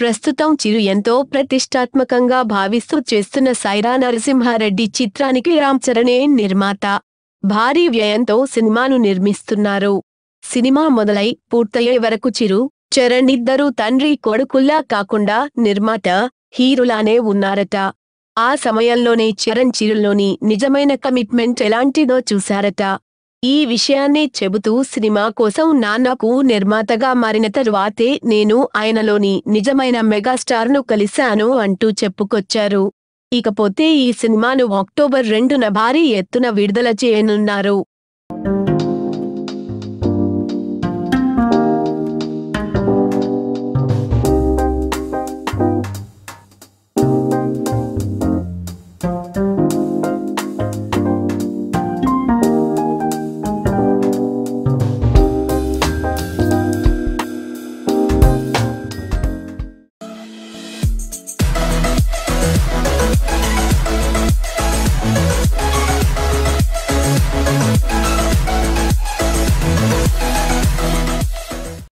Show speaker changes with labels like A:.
A: ప్రస్తుతం చిరు ఎంతో ప్రతిష్టాత్మకంగా భావిస్తూ చేస్తున్న సైరా నరసింహారెడ్డి చిత్రానికి రామ్ చరణే నిర్మాత భారీ వ్యయంతో సినిమాను నిర్మిస్తున్నారు సినిమా మొదలై పూర్తయ్యే వరకు చిరు చరణ్ ఇద్దరూ తండ్రి కొడుకుల్లా కాకుండా నిర్మాత హీరోలానే ఉన్నారట ఆ సమయంలోనే చరణ్ చిరులోని నిజమైన కమిట్మెంట్ ఎలాంటిదో చూశారట ఈ విషయాన్ని చెబుతూ సినిమా కోసం నాన్నకు నిర్మాతగా మారిన తరువాతే నేను ఆయనలోని నిజమైన మెగాస్టార్ను కలిశాను అంటూ చెప్పుకొచ్చారు ఇకపోతే ఈ సినిమాను అక్టోబర్ రెండున భారీ ఎత్తున విడుదల చేయనున్నారు